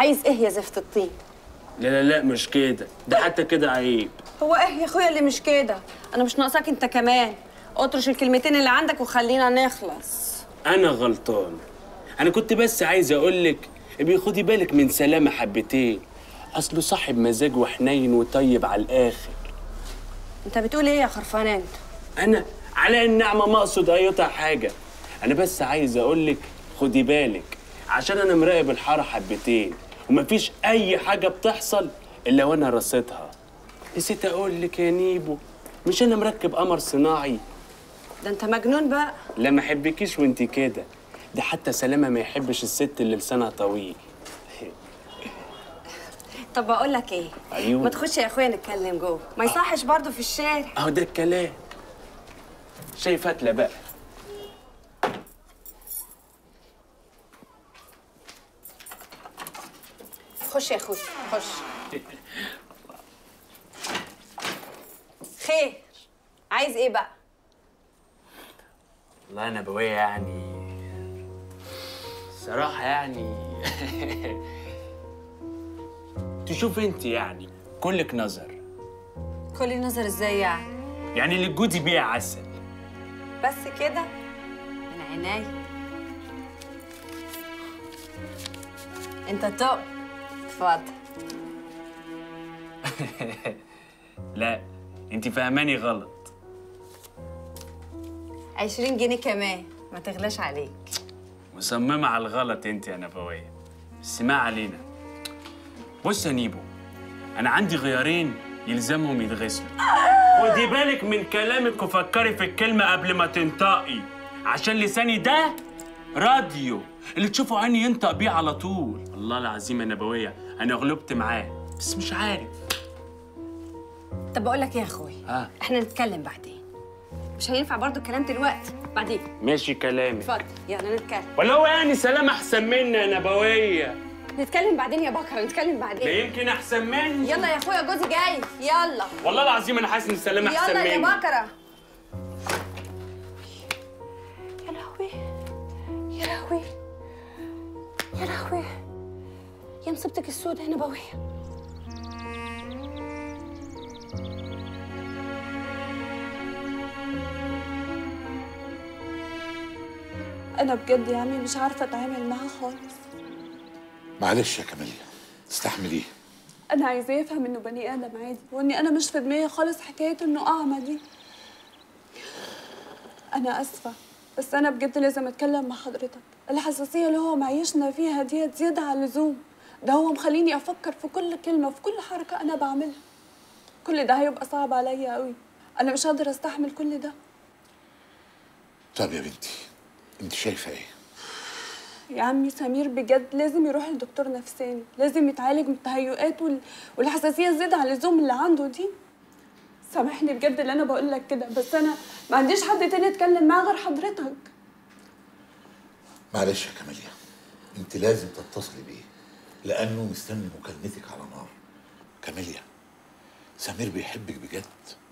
عايز ايه يا زفت الطين لا لا لا مش كده ده حتى كده عيب هو ايه يا اخويا اللي مش كده انا مش ناقصاك انت كمان اطرش الكلمتين اللي عندك وخلينا نخلص انا غلطان انا كنت بس عايز اقول لك ابقي خدي بالك من سلامه حبتين اصله صاحب مزاج وحنين وطيب على الاخر انت بتقول ايه يا خرفان انت انا على النعمه ما اقصد ايوتا حاجه انا بس عايز اقول لك خدي بالك عشان انا مراقب الحاره حبتين ومفيش اي حاجه بتحصل الا وانا رصيدها نسيت اقول لك يا نيبو مش انا مركب قمر صناعي ده انت مجنون بقى لا ما احبكيش وانت كده ده حتى سلامه ما يحبش الست اللي لسانها طويل طب بقول لك ايه أيوه. ما تخش يا اخويا نتكلم جوه ما يصحش برضه في الشارع اهو ده الكلام شايف هاتله بقى خش يا اخويا خش خير عايز ايه بقى والله انا ابويا يعني صراحه يعني تشوف انت يعني كلك نظر كل نظر ازاي يعني يعني اللي تجودي بيه عسل بس كده من عينيا انت تقل اتفضل لا انت فاهماني غلط عشرين جنيه كمان ما تغلاش عليك مصممة على الغلط انت يا نبوية بس ما علينا بص يا نيبو انا عندي غيارين يلزمهم يتغسلوا خدي بالك من كلامك وفكري في الكلمة قبل ما تنطقي عشان لساني ده راديو اللي تشوفوا عيني ينطق بيه على طول والله العظيم يا نبوية انا غلبت معاه بس مش عارف طب بقول لك ايه يا اخويا ها احنا نتكلم بعدين مش هينفع برضو الكلام دلوقتي بعدين ماشي كلامي اتفضل يلا نتكلم ولا هو يعني سلام احسن مني يا نبوية نتكلم بعدين يا بكر نتكلم ده بعدين يمكن احسن مني يلا يا اخويا جوزي جاي يلا والله العظيم انا حاسس ان سلام احسن يلا مني يا بكرة يا لهوي يا لهوي يا لهوي يا مصيبتك السود هنا بوية انا بجد يا عمي مش عارفه اتعامل معاه خالص معلش يا كاميليا استحمليه انا عايزاه يفهم انه بني ادم عادي واني انا مش في دماغي خالص حكايه انه اعمى دي انا اسفه بس انا بجد لازم اتكلم مع حضرتك الحساسيه اللي هو معيشنا فيها ديت زياده عن اللزوم ده هو مخليني افكر في كل كلمه في كل حركه انا بعملها كل ده هيبقى صعب عليا قوي انا مش قادره استحمل كل ده طب يا بنتي انت شايفه ايه يا عمي سمير بجد لازم يروح لدكتور نفساني لازم يتعالج من التهيؤات وال... والحساسيه الزياده عن اللزوم اللي عنده دي سامحني بجد اللي انا بقول لك كده بس انا ما عنديش حد تاني اتكلم معاه غير حضرتك معلش يا كاميليا انت لازم تتصلي بيه لانه مستني مكالمتك على نار كاميليا سمير بيحبك بجد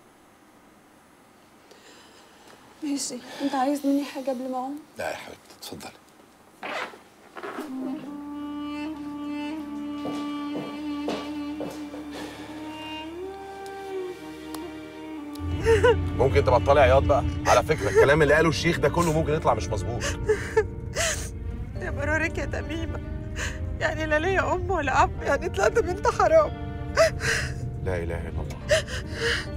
ماشي انت عايز مني حاجه قبل ما اقوم لا يا حبيبتي اتفضلي ممكن تبطلي عياط بقى على فكره الكلام اللي قاله الشيخ ده كله ممكن يطلع مش مظبوط يا مرارك يا تميمة يعني لا ليا أم ولا أب يعني طلعت بنت حرام لا اله الا الله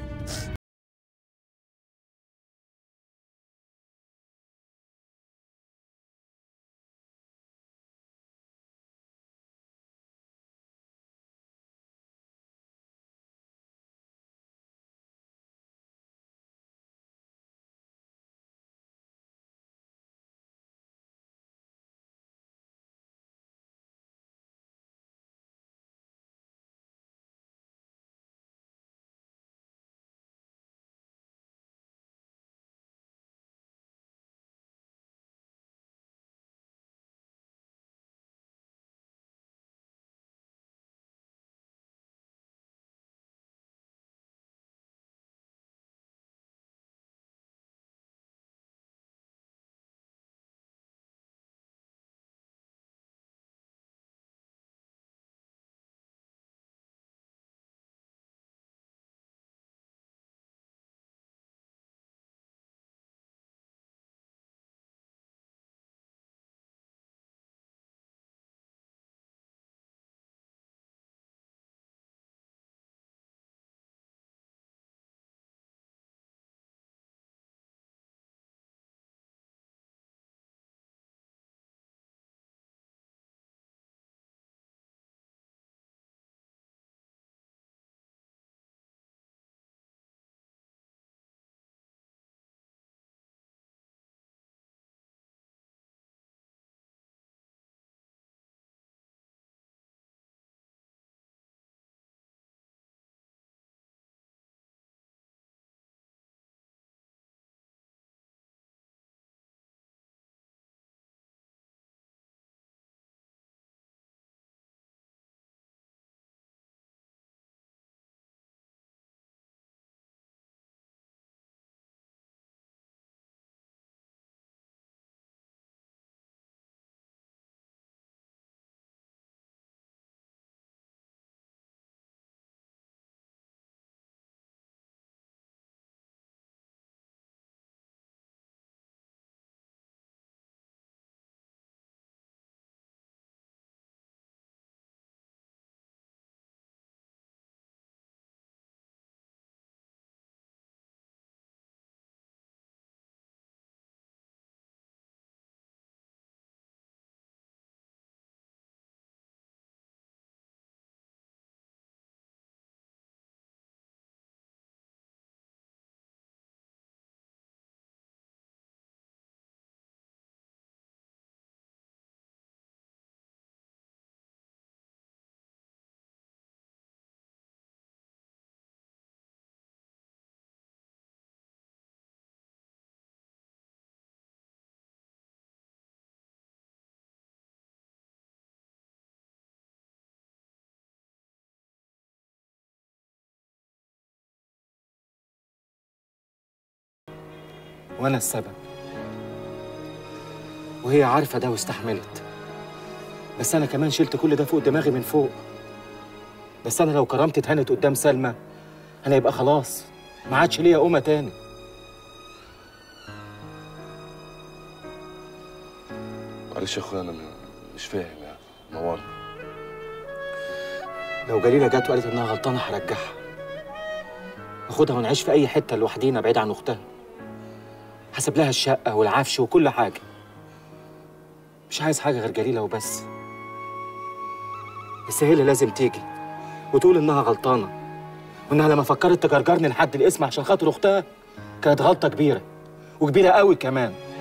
وانا السبب وهي عارفه ده واستحملت بس انا كمان شلت كل ده فوق دماغي من فوق بس انا لو كرمت اتهنت قدام سلمى انا يبقى خلاص ما عادش ليا قومه تاني معلش يا اخويا انا م- مش فاهم يعني نورني لو جليله جت وقالت انها غلطانه هرجعها اخدها ونعيش في اي حته لوحدينا بعيد عن اختها حسب لها الشقه والعفش وكل حاجه مش عايز حاجه غير جليله وبس بس هي اللي لازم تيجي وتقول انها غلطانه وانها لما فكرت تجرجرني لحد الاسم عشان خاطر اختها كانت غلطه كبيره وكبيره قوي كمان